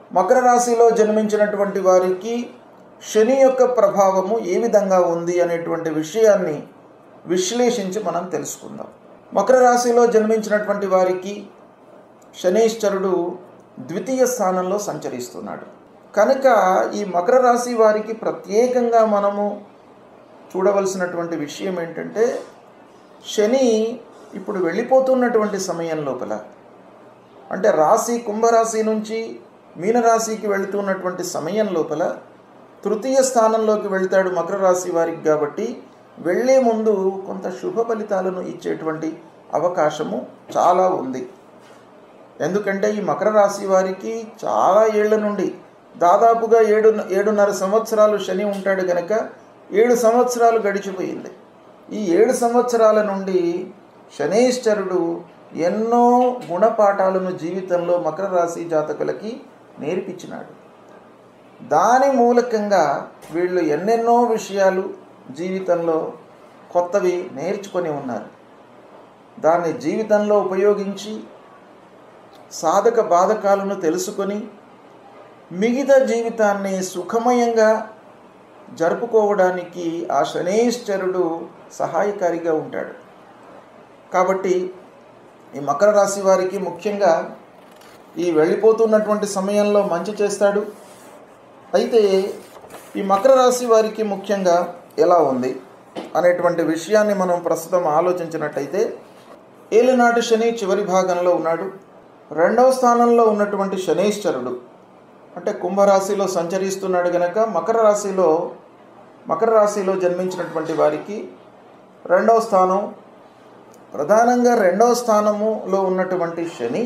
మకర రాశిలో జన్మించినటువంటి వారికి శని యొక్క ప్రభావము ఏ విధంగా ఉంది అనేటువంటి విషయాన్ని విశ్లేషించి మనం తెలుసుకుందాం మకర రాశిలో జన్మించినటువంటి వారికి శనీశ్వరుడు ద్వితీయ స్థానంలో సంచరిస్తున్నాడు కనుక ఈ మకర రాశి వారికి ప్రత్యేకంగా మనము చూడవలసినటువంటి విషయం ఏంటంటే శని ఇప్పుడు వెళ్ళిపోతున్నటువంటి సమయం లోపల అంటే రాశి కుంభరాశి నుంచి మీనరాశికి వెళుతున్నటువంటి సమయం లోపల తృతీయ స్థానంలోకి వెళ్తాడు మకర రాశి వారికి కాబట్టి వెళ్ళే ముందు కొంత శుభ ఫలితాలను ఇచ్చేటువంటి అవకాశము చాలా ఉంది ఎందుకంటే ఈ మకర రాశి వారికి చాలా ఏళ్ల నుండి దాదాపుగా ఏడు ఏడున్నర సంవత్సరాలు శని ఉంటాడు గనక ఏడు సంవత్సరాలు గడిచిపోయింది ఈ ఏడు సంవత్సరాల నుండి శనేశ్వరుడు ఎన్నో గుణపాఠాలను జీవితంలో మకర రాశి జాతకులకి నేర్పించినాడు దాని మూలకంగా వీళ్ళు ఎన్నెన్నో విషయాలు జీవితంలో కొత్తవి నేర్చుకొని ఉన్నారు దాన్ని జీవితంలో ఉపయోగించి సాధక బాధకాలను తెలుసుకొని మిగతా జీవితాన్ని సుఖమయంగా జరుపుకోవడానికి ఆ శనేశ్వరుడు సహాయకారిగా ఉంటాడు కాబట్టి ఈ మకర రాశి వారికి ముఖ్యంగా ఈ వెళ్ళిపోతున్నటువంటి సమయంలో మంచి చేస్తాడు అయితే ఈ మకర రాశి వారికి ముఖ్యంగా ఎలా ఉంది అనేటువంటి విషయాన్ని మనం ప్రస్తుతం ఆలోచించినట్టయితే ఏలినాటి శని చివరి భాగంలో ఉన్నాడు రెండవ స్థానంలో ఉన్నటువంటి శనీశ్వరుడు అంటే కుంభరాశిలో సంచరిస్తున్నాడు గనక మకర రాశిలో మకర రాశిలో జన్మించినటువంటి వారికి రెండవ స్థానం ప్రధానంగా రెండవ స్థానములో ఉన్నటువంటి శని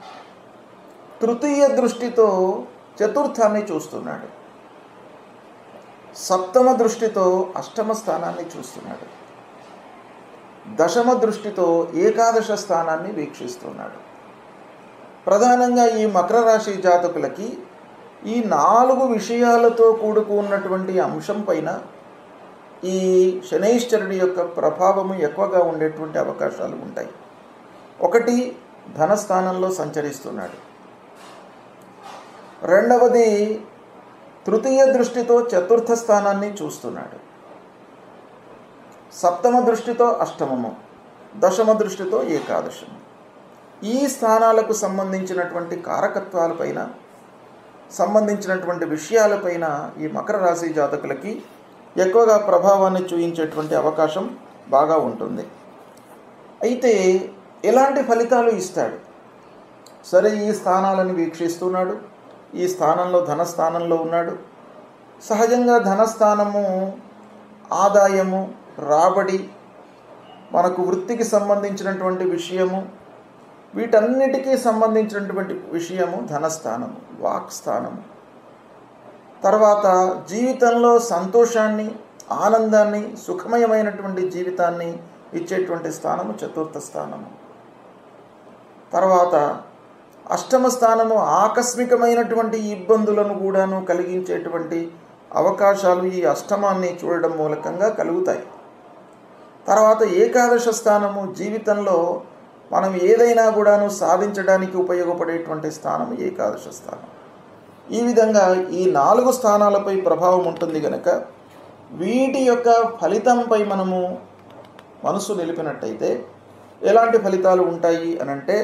తృతీయ దృష్టితో చతుర్థాన్ని చూస్తున్నాడు సప్తమ దృష్టితో అష్టమ స్థానాన్ని చూస్తున్నాడు దశమ దృష్టితో ఏకాదశ స్థానాన్ని వీక్షిస్తున్నాడు ప్రధానంగా ఈ మకర రాశి జాతకులకి ఈ నాలుగు విషయాలతో కూడుకున్నటువంటి అంశం పైన ఈ శనైశ్వరుడి యొక్క ప్రభావము ఎక్కువగా ఉండేటువంటి అవకాశాలు ఉంటాయి ఒకటి ధనస్థానంలో సంచరిస్తున్నాడు రెండవది తృతీయ దృష్టితో చతుర్థ స్థానాన్ని చూస్తున్నాడు సప్తమ దృష్టితో అష్టమము దశమ దృష్టితో ఏకాదశము ఈ స్థానాలకు సంబంధించినటువంటి కారకత్వాలపైన సంబంధించినటువంటి విషయాలపైన ఈ మకర రాశి జాతకులకి ఎక్కువగా ప్రభావాన్ని చూపించేటువంటి అవకాశం బాగా ఉంటుంది అయితే ఎలాంటి ఫలితాలు ఇస్తాడు సరే ఈ స్థానాలను వీక్షిస్తున్నాడు ఈ స్థానంలో ధనస్థానంలో ఉన్నాడు సహజంగా ధనస్థానము ఆదాయము రాబడి మనకు వృత్తికి సంబంధించినటువంటి విషయము వీటన్నిటికీ సంబంధించినటువంటి విషయము ధనస్థానము వాక్ స్థానము తర్వాత జీవితంలో సంతోషాన్ని ఆనందాన్ని సుఖమయమైనటువంటి జీవితాన్ని ఇచ్చేటువంటి స్థానము చతుర్థ స్థానము తర్వాత అష్టమ స్థానము ఆకస్మికమైనటువంటి ఇబ్బందులను కూడాను కలిగించేటువంటి అవకాశాలు ఈ అష్టమాన్ని చూడడం మూలకంగా కలుగుతాయి తర్వాత ఏకాదశ స్థానము జీవితంలో మనం ఏదైనా కూడాను సాధించడానికి ఉపయోగపడేటువంటి స్థానము ఏకాదశ స్థానం ఈ విధంగా ఈ నాలుగు స్థానాలపై ప్రభావం ఉంటుంది కనుక వీటి యొక్క ఫలితంపై మనము మనసు నిలిపినట్టయితే ఎలాంటి ఫలితాలు ఉంటాయి అని అంటే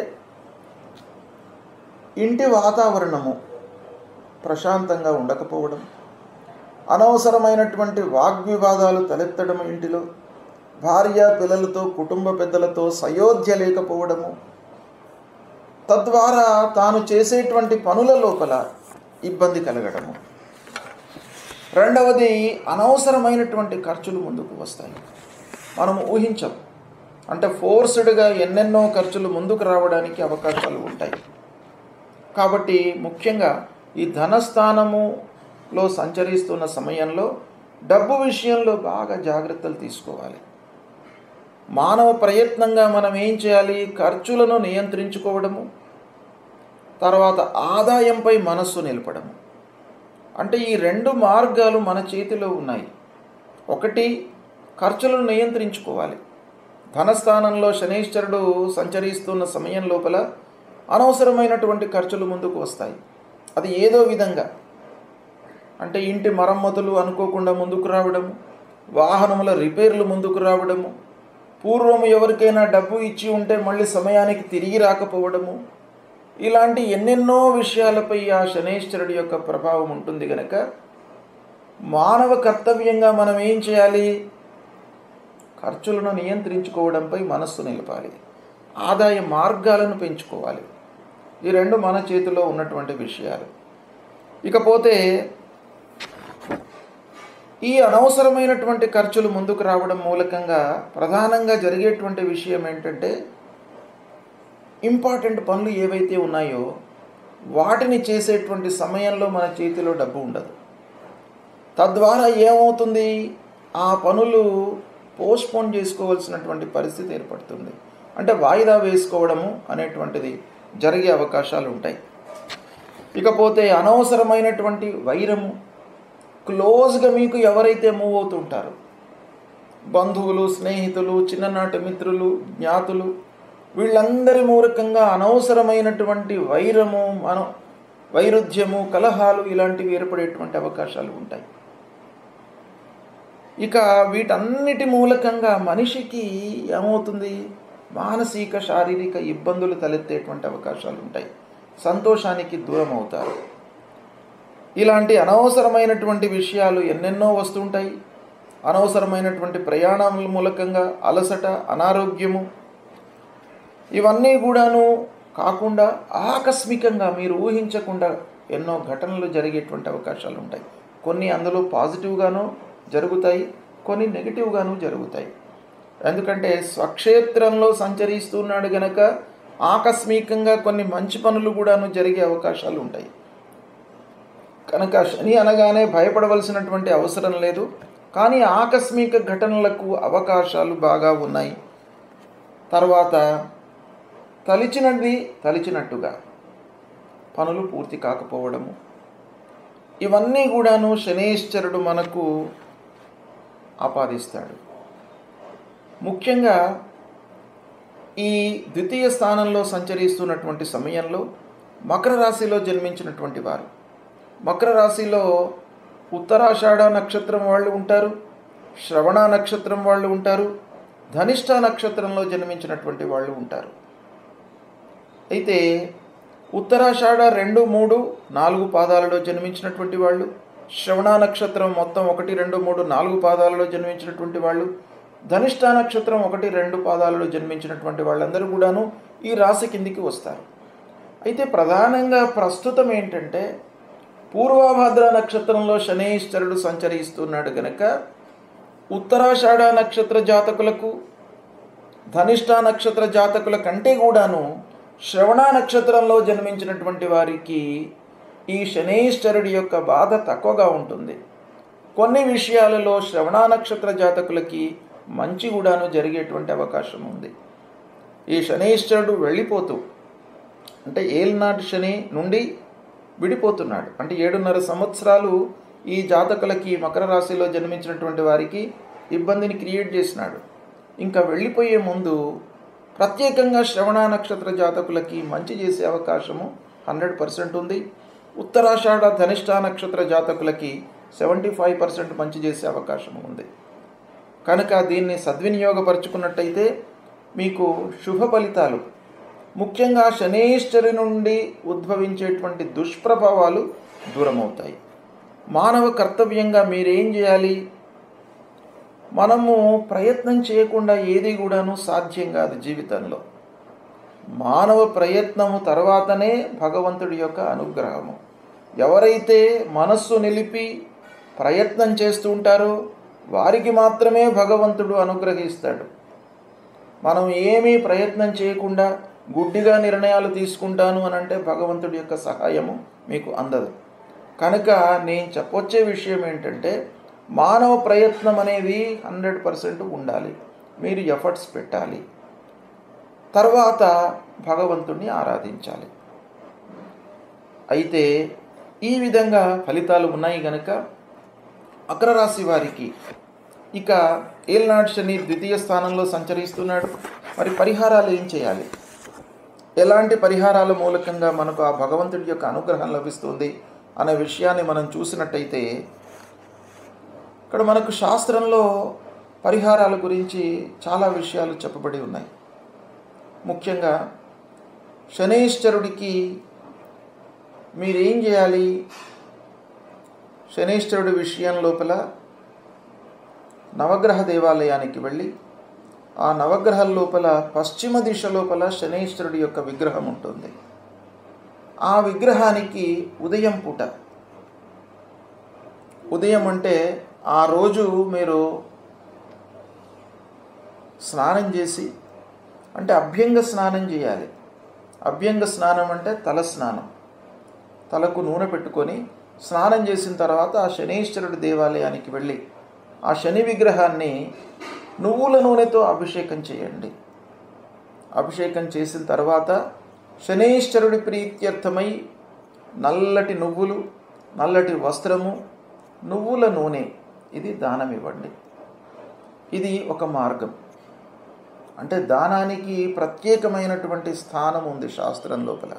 ఇంటి వాతావరణము ప్రశాంతంగా ఉండకపోవడం అనవసరమైనటువంటి వాగ్వివాదాలు తలెత్తడం ఇంటిలో భార్య పిల్లలతో కుటుంబ పెద్దలతో సయోధ్య లేకపోవడము తద్వారా తాను చేసేటువంటి పనుల లోపల ఇబ్బంది కలగడము రెండవది అనవసరమైనటువంటి ఖర్చులు ముందుకు వస్తాయి మనము ఊహించం అంటే ఫోర్స్డ్గా ఎన్నెన్నో ఖర్చులు ముందుకు రావడానికి అవకాశాలు ఉంటాయి కాబట్టి ముఖ్యంగా ఈ ధనస్థానములో సంచరిస్తున్న సమయంలో డబ్బు విషయంలో బాగా జాగ్రత్తలు తీసుకోవాలి మానవ ప్రయత్నంగా మనం ఏం చేయాలి ఖర్చులను నియంత్రించుకోవడము తర్వాత ఆదాయంపై మనస్సు నిలపడము అంటే ఈ రెండు మార్గాలు మన చేతిలో ఉన్నాయి ఒకటి ఖర్చులను నియంత్రించుకోవాలి ధనస్థానంలో శనీశ్వరుడు సంచరిస్తున్న సమయం లోపల అనవసరమైనటువంటి ఖర్చులు ముందుకు వస్తాయి అది ఏదో విధంగా అంటే ఇంటి మరమ్మతులు అనుకోకుండా ముందుకు రావడము వాహనముల రిపేర్లు ముందుకు రావడము పూర్వం ఎవరికైనా డబ్బు ఇచ్చి ఉంటే మళ్ళీ సమయానికి తిరిగి రాకపోవడము ఇలాంటి ఎన్నెన్నో విషయాలపై ఆ శనేశ్వరుడి యొక్క ప్రభావం ఉంటుంది గనక మానవ కర్తవ్యంగా మనం ఏం చేయాలి ఖర్చులను నియంత్రించుకోవడంపై మనస్సు నిలపాలి ఆదాయ మార్గాలను పెంచుకోవాలి ఈ రెండు మన చేతిలో ఉన్నటువంటి విషయాలు ఇకపోతే ఈ అనవసరమైనటువంటి ఖర్చులు ముందుకు రావడం మూలకంగా ప్రధానంగా జరిగేటువంటి విషయం ఏంటంటే ఇంపార్టెంట్ పనులు ఏవైతే ఉన్నాయో వాటిని చేసేటువంటి సమయంలో మన చేతిలో డబ్బు ఉండదు తద్వారా ఏమవుతుంది ఆ పనులు పోస్ట్పోన్ చేసుకోవాల్సినటువంటి పరిస్థితి ఏర్పడుతుంది అంటే వాయిదా వేసుకోవడము అనేటువంటిది జరిగే అవకాశాలు ఉంటాయి ఇకపోతే అనవసరమైనటువంటి వైరము క్లోజ్గా మీకు ఎవరైతే మూవ్ అవుతుంటారో బంధువులు స్నేహితులు చిన్ననాటి మిత్రులు జ్ఞాతులు వీళ్ళందరి మూలకంగా అనవసరమైనటువంటి వైరము మన వైరుధ్యము కలహాలు ఇలాంటివి ఏర్పడేటువంటి అవకాశాలు ఉంటాయి ఇక వీటన్నిటి మూలకంగా మనిషికి ఏమవుతుంది మానసిక శారీరక ఇబ్బందులు తలెత్తేటువంటి అవకాశాలు ఉంటాయి సంతోషానికి దూరం అవుతారు ఇలాంటి అనవసరమైనటువంటి విషయాలు ఎన్నెన్నో వస్తుంటాయి అనవసరమైనటువంటి ప్రయాణముల మూలకంగా అలసట అనారోగ్యము ఇవన్నీ కూడాను కాకుండా ఆకస్మికంగా మీరు ఊహించకుండా ఎన్నో ఘటనలు జరిగేటువంటి అవకాశాలు ఉంటాయి కొన్ని అందులో పాజిటివ్గాను జరుగుతాయి కొన్ని నెగిటివ్గాను జరుగుతాయి ఎందుకంటే స్వక్షేత్రంలో సంచరిస్తున్నాడు గనక ఆకస్మికంగా కొన్ని మంచి పనులు కూడాను జరిగే అవకాశాలు ఉంటాయి కనుక శని అనగానే భయపడవలసినటువంటి అవసరం లేదు కానీ ఆకస్మిక ఘటనలకు అవకాశాలు బాగా ఉన్నాయి తర్వాత తలిచినది తలిచినట్టుగా పనులు పూర్తి కాకపోవడము ఇవన్నీ కూడాను శనేశ్వరుడు మనకు ఆపాదిస్తాడు ముఖ్యంగా ఈ ద్వితీయ స్థానంలో సంచరిస్తున్నటువంటి సమయంలో మకర రాశిలో జన్మించినటువంటి వారు మకర రాశిలో ఉత్తరాషాఢ నక్షత్రం వాళ్ళు ఉంటారు శ్రవణ నక్షత్రం వాళ్ళు ఉంటారు ధనిష్ట నక్షత్రంలో జన్మించినటువంటి వాళ్ళు ఉంటారు అయితే ఉత్తరాషాఢ రెండు మూడు నాలుగు పాదాలలో జన్మించినటువంటి వాళ్ళు శ్రవణ నక్షత్రం మొత్తం ఒకటి రెండు మూడు నాలుగు పాదాలలో జన్మించినటువంటి వాళ్ళు ధనిష్ట నక్షత్రం ఒకటి రెండు పాదాలలో జన్మించినటువంటి వాళ్ళందరూ కూడాను ఈ రాశి కిందికి వస్తారు అయితే ప్రధానంగా ప్రస్తుతం ఏంటంటే పూర్వభద్ర నక్షత్రంలో శనేశ్వరుడు సంచరిస్తున్నాడు గనక ఉత్తరాషాఢ నక్షత్ర జాతకులకు ధనిష్ట నక్షత్ర జాతకుల కంటే కూడాను శ్రవణ నక్షత్రంలో జన్మించినటువంటి వారికి ఈ శనేశ్వరుడి యొక్క బాధ తక్కువగా ఉంటుంది కొన్ని విషయాలలో శ్రవణ నక్షత్ర జాతకులకి మంచి కూడాను జరిగేటువంటి అవకాశం ఉంది ఈ శనేశ్వరుడు వెళ్ళిపోతూ అంటే ఏలినాటి శని నుండి విడిపోతున్నాడు అంటే ఏడున్నర సంవత్సరాలు ఈ జాతకులకి మకర రాశిలో జన్మించినటువంటి వారికి ఇబ్బందిని క్రియేట్ చేసినాడు ఇంకా వెళ్ళిపోయే ముందు ప్రత్యేకంగా శ్రవణ నక్షత్ర జాతకులకి మంచి చేసే అవకాశము హండ్రెడ్ పర్సెంట్ ఉంది ఉత్తరాషాఢ ధనిష్ట నక్షత్ర జాతకులకి సెవెంటీ ఫైవ్ పర్సెంట్ మంచి చేసే అవకాశం ఉంది కనుక దీన్ని సద్వినియోగపరుచుకున్నట్టయితే మీకు శుభ ఫలితాలు ముఖ్యంగా శనేశ్వరి నుండి ఉద్భవించేటువంటి దుష్ప్రభావాలు దూరమవుతాయి మానవ కర్తవ్యంగా మీరేం చేయాలి మనము ప్రయత్నం చేయకుండా ఏది కూడాను సాధ్యం కాదు జీవితంలో మానవ ప్రయత్నము తర్వాతనే భగవంతుడి యొక్క అనుగ్రహము ఎవరైతే మనస్సు నిలిపి ప్రయత్నం చేస్తూ ఉంటారో వారికి మాత్రమే భగవంతుడు అనుగ్రహిస్తాడు మనం ఏమీ ప్రయత్నం చేయకుండా గుడ్డిగా నిర్ణయాలు తీసుకుంటాను అని అంటే భగవంతుడి యొక్క సహాయము మీకు అందదు కనుక నేను చెప్పొచ్చే విషయం ఏంటంటే మానవ ప్రయత్నం అనేది హండ్రెడ్ పర్సెంట్ ఉండాలి మీరు ఎఫర్ట్స్ పెట్టాలి తర్వాత భగవంతుణ్ణి ఆరాధించాలి అయితే ఈ విధంగా ఫలితాలు ఉన్నాయి గనక మకర రాశి వారికి ఇక ఏల్నాడు శని ద్వితీయ స్థానంలో సంచరిస్తున్నాడు మరి పరిహారాలు ఏం చేయాలి ఎలాంటి పరిహారాల మూలకంగా మనకు ఆ భగవంతుడి యొక్క అనుగ్రహం లభిస్తుంది అనే విషయాన్ని మనం చూసినట్టయితే ఇక్కడ మనకు శాస్త్రంలో పరిహారాల గురించి చాలా విషయాలు చెప్పబడి ఉన్నాయి ముఖ్యంగా శనైశ్వరుడికి మీరేం చేయాలి శనైశ్వరుడి విషయం లోపల నవగ్రహ దేవాలయానికి వెళ్ళి ఆ నవగ్రహాల లోపల పశ్చిమ దిశ లోపల శనైశ్వరుడి యొక్క విగ్రహం ఉంటుంది ఆ విగ్రహానికి ఉదయం పూట ఉదయం అంటే ఆ రోజు మీరు స్నానం చేసి అంటే అభ్యంగ స్నానం చేయాలి అభ్యంగ స్నానం అంటే తల స్నానం తలకు నూనె పెట్టుకొని స్నానం చేసిన తర్వాత ఆ శనీశ్వరుడి దేవాలయానికి వెళ్ళి ఆ శని విగ్రహాన్ని నువ్వుల నూనెతో అభిషేకం చేయండి అభిషేకం చేసిన తర్వాత శనీశ్వరుడి ప్రీత్యర్థమై నల్లటి నువ్వులు నల్లటి వస్త్రము నువ్వుల నూనె ఇది దానం ఇవ్వండి ఇది ఒక మార్గం అంటే దానానికి ప్రత్యేకమైనటువంటి స్థానం ఉంది శాస్త్రం లోపల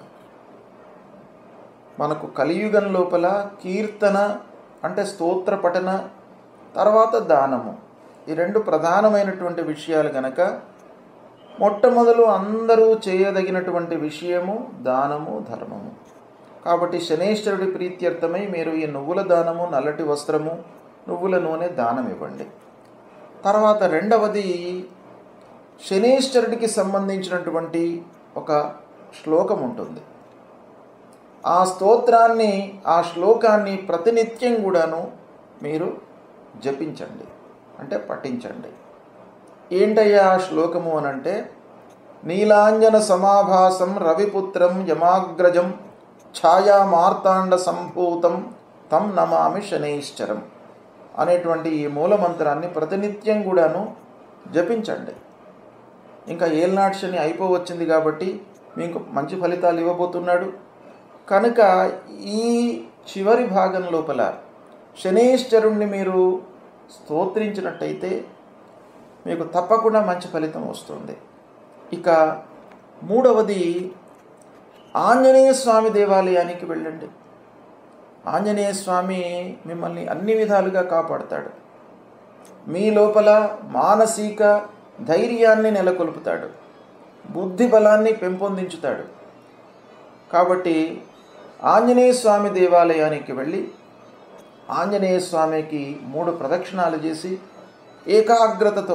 మనకు కలియుగం లోపల కీర్తన అంటే స్తోత్ర పఠన తర్వాత దానము ఈ రెండు ప్రధానమైనటువంటి విషయాలు గనక మొట్టమొదలు అందరూ చేయదగినటువంటి విషయము దానము ధర్మము కాబట్టి శనేశ్వరుడి ప్రీత్యర్థమై మీరు ఈ నువ్వుల దానము నల్లటి వస్త్రము నువ్వుల నూనె దానం ఇవ్వండి తర్వాత రెండవది శనేశ్వరుడికి సంబంధించినటువంటి ఒక శ్లోకం ఉంటుంది ఆ స్తోత్రాన్ని ఆ శ్లోకాన్ని ప్రతినిత్యం కూడాను మీరు జపించండి అంటే పఠించండి ఏంటయ్యా ఆ శ్లోకము అనంటే నీలాంజన సమాభాసం రవిపుత్రం యమాగ్రజం ఛాయా మార్తాండ సంభూతం తం నమామి శనైశ్చరం అనేటువంటి ఈ మూలమంత్రాన్ని ప్రతినిత్యం కూడాను జపించండి ఇంకా ఏల్నాటి శని అయిపోవచ్చింది కాబట్టి మీకు మంచి ఫలితాలు ఇవ్వబోతున్నాడు కనుక ఈ చివరి భాగం లోపల శనీశ్వరుణ్ణి మీరు స్తోత్రించినట్టయితే మీకు తప్పకుండా మంచి ఫలితం వస్తుంది ఇక మూడవది ఆంజనేయ స్వామి దేవాలయానికి వెళ్ళండి ఆంజనేయ స్వామి మిమ్మల్ని అన్ని విధాలుగా కాపాడుతాడు మీ లోపల మానసిక ధైర్యాన్ని నెలకొల్పుతాడు బుద్ధి బలాన్ని పెంపొందించుతాడు కాబట్టి ఆంజనేయ స్వామి దేవాలయానికి వెళ్ళి ఆంజనేయ స్వామికి మూడు ప్రదక్షిణాలు చేసి ఏకాగ్రతతో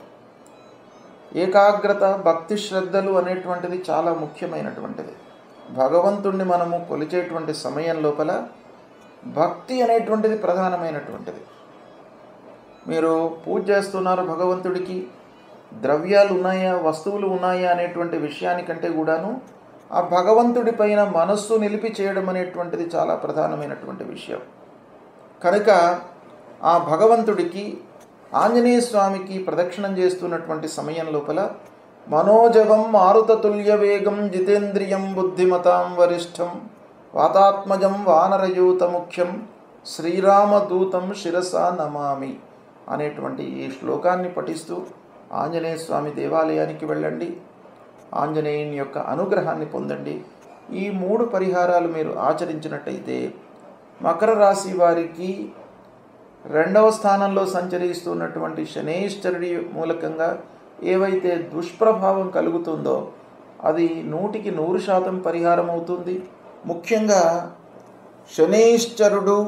ఏకాగ్రత భక్తి శ్రద్ధలు అనేటువంటిది చాలా ముఖ్యమైనటువంటిది భగవంతుణ్ణి మనము కొలిచేటువంటి సమయం లోపల భక్తి అనేటువంటిది ప్రధానమైనటువంటిది మీరు పూజ చేస్తున్నారు భగవంతుడికి ద్రవ్యాలు ఉన్నాయా వస్తువులు ఉన్నాయా అనేటువంటి విషయానికంటే కూడాను ఆ భగవంతుడి పైన మనస్సు నిలిపి చేయడం అనేటువంటిది చాలా ప్రధానమైనటువంటి విషయం కనుక ఆ భగవంతుడికి ఆంజనేయ స్వామికి ప్రదక్షిణం చేస్తున్నటువంటి సమయం లోపల మనోజవం మారుతతుల్య వేగం జితేంద్రియం బుద్ధిమతాం వరిష్టం వాతాత్మజం వానరయూత ముఖ్యం శ్రీరామదూతం శిరస నమామి అనేటువంటి ఈ శ్లోకాన్ని పఠిస్తూ ఆంజనేయ స్వామి దేవాలయానికి వెళ్ళండి ఆంజనేయుని యొక్క అనుగ్రహాన్ని పొందండి ఈ మూడు పరిహారాలు మీరు ఆచరించినట్టయితే మకర రాశి వారికి రెండవ స్థానంలో సంచరిస్తున్నటువంటి శనేశ్వరుడి మూలకంగా ఏవైతే దుష్ప్రభావం కలుగుతుందో అది నూటికి నూరు శాతం పరిహారం అవుతుంది ముఖ్యంగా శనేశ్వరుడు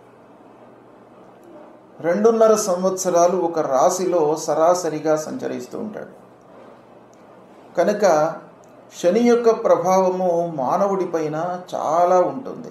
రెండున్నర సంవత్సరాలు ఒక రాశిలో సరాసరిగా సంచరిస్తూ ఉంటాడు కనుక శని యొక్క ప్రభావము మానవుడిపైన చాలా ఉంటుంది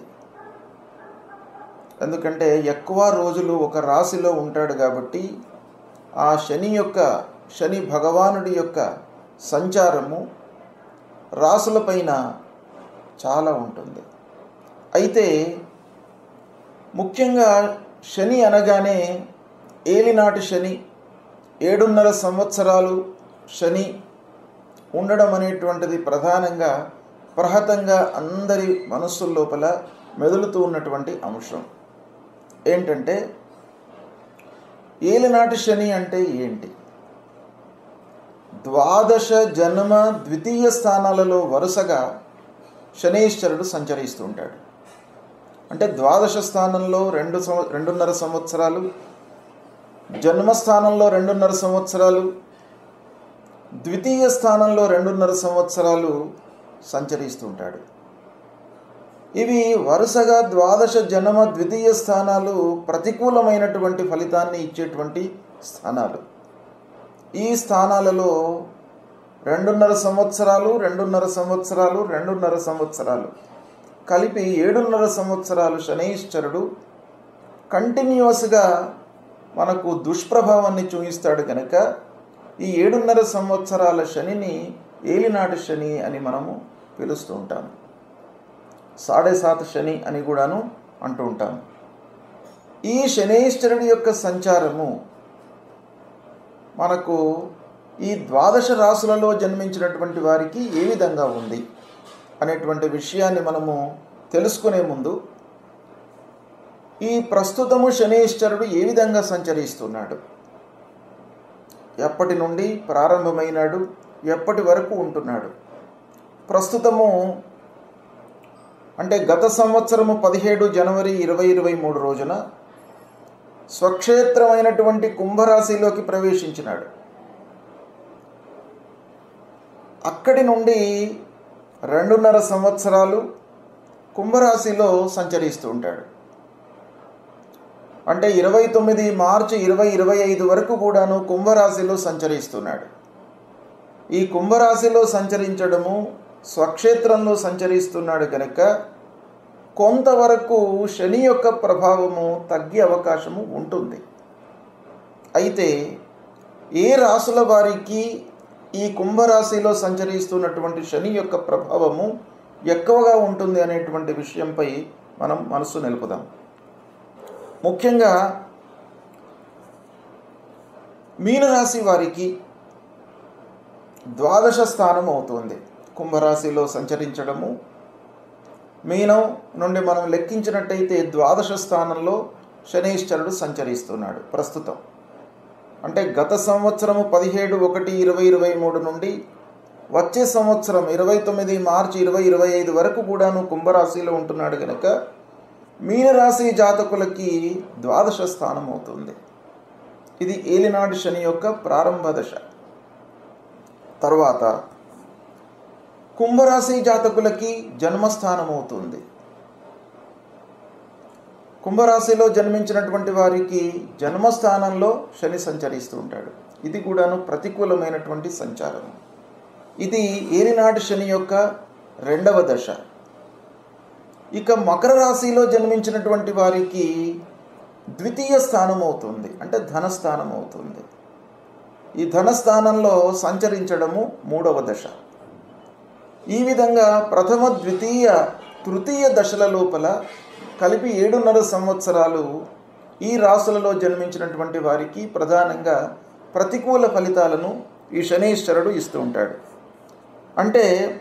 ఎందుకంటే ఎక్కువ రోజులు ఒక రాశిలో ఉంటాడు కాబట్టి ఆ శని యొక్క శని భగవానుడి యొక్క సంచారము రాసులపైన చాలా ఉంటుంది అయితే ముఖ్యంగా శని అనగానే ఏలినాటి శని ఏడున్నర సంవత్సరాలు శని ఉండడం అనేటువంటిది ప్రధానంగా ప్రహతంగా అందరి మనస్సుల లోపల మెదులుతూ ఉన్నటువంటి అంశం ఏంటంటే ఏలినాటి శని అంటే ఏంటి ద్వాదశ జన్మ ద్వితీయ స్థానాలలో వరుసగా శనేశ్వరుడు సంచరిస్తూ ఉంటాడు అంటే ద్వాదశ స్థానంలో రెండు సంవ రెండున్నర సంవత్సరాలు జన్మస్థానంలో రెండున్నర సంవత్సరాలు ద్వితీయ స్థానంలో రెండున్నర సంవత్సరాలు సంచరిస్తూ ఉంటాడు ఇవి వరుసగా ద్వాదశ జన్మ ద్వితీయ స్థానాలు ప్రతికూలమైనటువంటి ఫలితాన్ని ఇచ్చేటువంటి స్థానాలు ఈ స్థానాలలో రెండున్నర సంవత్సరాలు రెండున్నర సంవత్సరాలు రెండున్నర సంవత్సరాలు కలిపి ఏడున్నర సంవత్సరాలు శనైశ్చరుడు కంటిన్యూస్గా మనకు దుష్ప్రభావాన్ని చూపిస్తాడు కనుక ఈ ఏడున్నర సంవత్సరాల శనిని ఏలినాటి శని అని మనము పిలుస్తూ ఉంటాము సాడే సాత్ శని అని కూడాను అంటూ ఉంటాము ఈ శనేశ్వరుడి యొక్క సంచారము మనకు ఈ ద్వాదశ రాసులలో జన్మించినటువంటి వారికి ఏ విధంగా ఉంది అనేటువంటి విషయాన్ని మనము తెలుసుకునే ముందు ఈ ప్రస్తుతము శనేశ్వరుడు ఏ విధంగా సంచరిస్తున్నాడు ఎప్పటి నుండి ప్రారంభమైనాడు ఎప్పటి వరకు ఉంటున్నాడు ప్రస్తుతము అంటే గత సంవత్సరము పదిహేడు జనవరి ఇరవై ఇరవై మూడు రోజున స్వక్షేత్రమైనటువంటి కుంభరాశిలోకి ప్రవేశించినాడు అక్కడి నుండి రెండున్నర సంవత్సరాలు కుంభరాశిలో సంచరిస్తూ ఉంటాడు అంటే ఇరవై తొమ్మిది మార్చి ఇరవై ఇరవై ఐదు వరకు కూడాను కుంభరాశిలో సంచరిస్తున్నాడు ఈ కుంభరాశిలో సంచరించడము స్వక్షేత్రంలో సంచరిస్తున్నాడు కనుక కొంతవరకు శని యొక్క ప్రభావము తగ్గే అవకాశము ఉంటుంది అయితే ఏ రాసుల వారికి ఈ కుంభరాశిలో సంచరిస్తున్నటువంటి శని యొక్క ప్రభావము ఎక్కువగా ఉంటుంది అనేటువంటి విషయంపై మనం మనసు నిలుపుదాం ముఖ్యంగా మీనరాశి వారికి ద్వాదశ స్థానం అవుతుంది కుంభరాశిలో సంచరించడము మీనం నుండి మనం లెక్కించినట్టయితే ద్వాదశ స్థానంలో శనీశ్వరుడు సంచరిస్తున్నాడు ప్రస్తుతం అంటే గత సంవత్సరము పదిహేడు ఒకటి ఇరవై ఇరవై మూడు నుండి వచ్చే సంవత్సరం ఇరవై తొమ్మిది మార్చి ఇరవై ఇరవై ఐదు వరకు కూడాను కుంభరాశిలో ఉంటున్నాడు కనుక మీనరాశి జాతకులకి ద్వాదశ స్థానం అవుతుంది ఇది ఏలినాడు శని యొక్క ప్రారంభ దశ తర్వాత కుంభరాశి జాతకులకి జన్మస్థానం అవుతుంది కుంభరాశిలో జన్మించినటువంటి వారికి జన్మస్థానంలో శని సంచరిస్తూ ఉంటాడు ఇది కూడాను ప్రతికూలమైనటువంటి సంచారం ఇది ఏలినాటి శని యొక్క రెండవ దశ ఇక మకర రాశిలో జన్మించినటువంటి వారికి ద్వితీయ స్థానం అవుతుంది అంటే ధనస్థానం అవుతుంది ఈ ధనస్థానంలో సంచరించడము మూడవ దశ ఈ విధంగా ప్రథమ ద్వితీయ తృతీయ దశల లోపల కలిపి ఏడున్నర సంవత్సరాలు ఈ రాసులలో జన్మించినటువంటి వారికి ప్రధానంగా ప్రతికూల ఫలితాలను ఈ శనీశ్వరుడు ఇస్తూ ఉంటాడు అంటే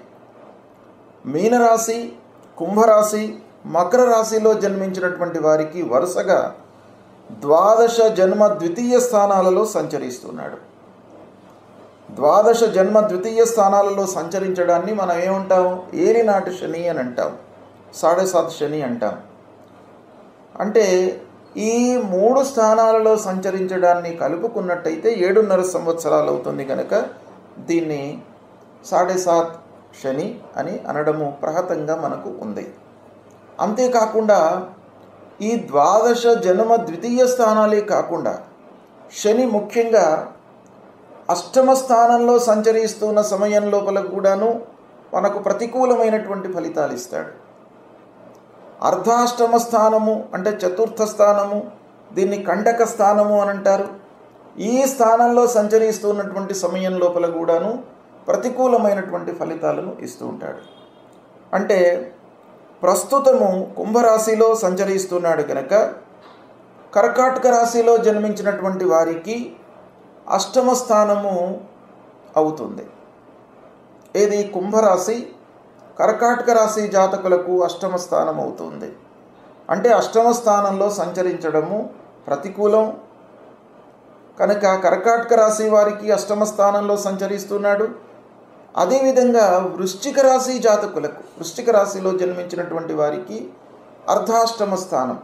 మీనరాశి కుంభరాశి మకర రాశిలో జన్మించినటువంటి వారికి వరుసగా ద్వాదశ జన్మ ద్వితీయ స్థానాలలో సంచరిస్తున్నాడు ద్వాదశ జన్మ ద్వితీయ స్థానాలలో సంచరించడాన్ని మనం ఏమంటాం ఏలినాటి శని అని అంటాం సాడే సాత్ శని అంటాం అంటే ఈ మూడు స్థానాలలో సంచరించడాన్ని కలుపుకున్నట్టయితే ఏడున్నర సంవత్సరాలు అవుతుంది కనుక దీన్ని సాడే సాత్ శని అని అనడము ప్రహతంగా మనకు ఉంది అంతేకాకుండా ఈ ద్వాదశ జన్మ ద్వితీయ స్థానాలే కాకుండా శని ముఖ్యంగా అష్టమ స్థానంలో సంచరిస్తున్న సమయం లోపల కూడాను మనకు ప్రతికూలమైనటువంటి ఫలితాలు ఇస్తాడు అర్ధాష్టమ స్థానము అంటే చతుర్థ స్థానము దీన్ని కండక స్థానము అని అంటారు ఈ స్థానంలో సంచరిస్తున్నటువంటి సమయం లోపల కూడాను ప్రతికూలమైనటువంటి ఫలితాలను ఇస్తూ ఉంటాడు అంటే ప్రస్తుతము కుంభరాశిలో సంచరిస్తున్నాడు కనుక కర్కాటక రాశిలో జన్మించినటువంటి వారికి అష్టమ స్థానము అవుతుంది ఏది కుంభరాశి కర్కాటక రాశి జాతకులకు అష్టమ స్థానం అవుతుంది అంటే అష్టమ స్థానంలో సంచరించడము ప్రతికూలం కనుక కర్కాటక రాశి వారికి అష్టమ స్థానంలో సంచరిస్తున్నాడు అదేవిధంగా వృశ్చిక రాశి జాతకులకు వృశ్చిక రాశిలో జన్మించినటువంటి వారికి అర్ధాష్టమ స్థానం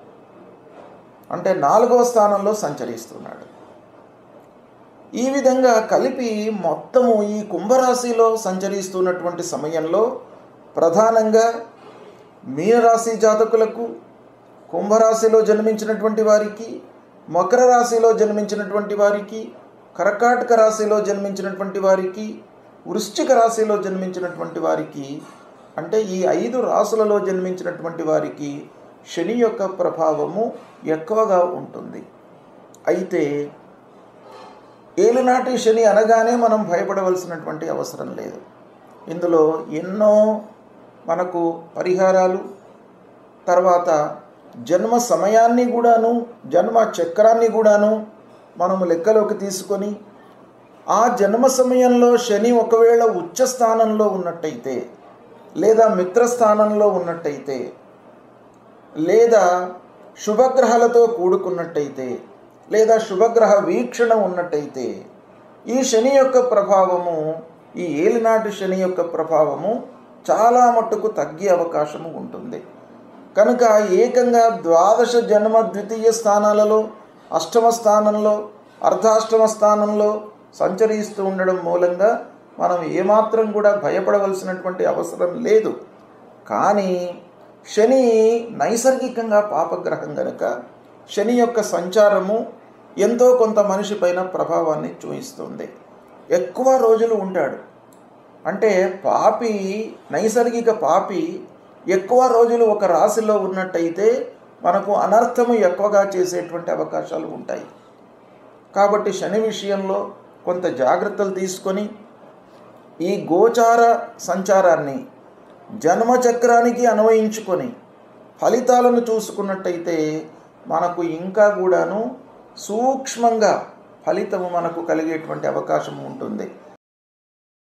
అంటే నాలుగవ స్థానంలో సంచరిస్తున్నాడు ఈ విధంగా కలిపి మొత్తము ఈ కుంభరాశిలో సంచరిస్తున్నటువంటి సమయంలో ప్రధానంగా మీనరాశి జాతకులకు కుంభరాశిలో జన్మించినటువంటి వారికి మకర రాశిలో జన్మించినటువంటి వారికి కర్కాటక రాశిలో జన్మించినటువంటి వారికి వృశ్చిక రాశిలో జన్మించినటువంటి వారికి అంటే ఈ ఐదు రాశులలో జన్మించినటువంటి వారికి శని యొక్క ప్రభావము ఎక్కువగా ఉంటుంది అయితే ఏలినాటి శని అనగానే మనం భయపడవలసినటువంటి అవసరం లేదు ఇందులో ఎన్నో మనకు పరిహారాలు తర్వాత జన్మ సమయాన్ని కూడాను జన్మ చక్రాన్ని కూడాను మనము లెక్కలోకి తీసుకొని ఆ జన్మ సమయంలో శని ఒకవేళ ఉచ్చ స్థానంలో ఉన్నట్టయితే లేదా మిత్రస్థానంలో ఉన్నట్టయితే లేదా శుభగ్రహాలతో కూడుకున్నట్టయితే లేదా శుభగ్రహ వీక్షణ ఉన్నట్టయితే ఈ శని యొక్క ప్రభావము ఈ ఏలినాటి శని యొక్క ప్రభావము చాలా మట్టుకు తగ్గే అవకాశము ఉంటుంది కనుక ఏకంగా ద్వాదశ జన్మ ద్వితీయ స్థానాలలో అష్టమ స్థానంలో అర్ధాష్టమ స్థానంలో సంచరిస్తూ ఉండడం మూలంగా మనం ఏమాత్రం కూడా భయపడవలసినటువంటి అవసరం లేదు కానీ శని నైసర్గికంగా పాపగ్రహం గనుక శని యొక్క సంచారము ఎంతో కొంత మనిషి పైన ప్రభావాన్ని చూపిస్తుంది ఎక్కువ రోజులు ఉంటాడు అంటే పాపి నైసర్గిక పాపి ఎక్కువ రోజులు ఒక రాశిలో ఉన్నట్టయితే మనకు అనర్థము ఎక్కువగా చేసేటువంటి అవకాశాలు ఉంటాయి కాబట్టి శని విషయంలో కొంత జాగ్రత్తలు తీసుకొని ఈ గోచార సంచారాన్ని జన్మచక్రానికి అన్వయించుకొని ఫలితాలను చూసుకున్నట్టయితే మనకు ఇంకా కూడాను సూక్ష్మంగా ఫలితము మనకు కలిగేటువంటి అవకాశం ఉంటుంది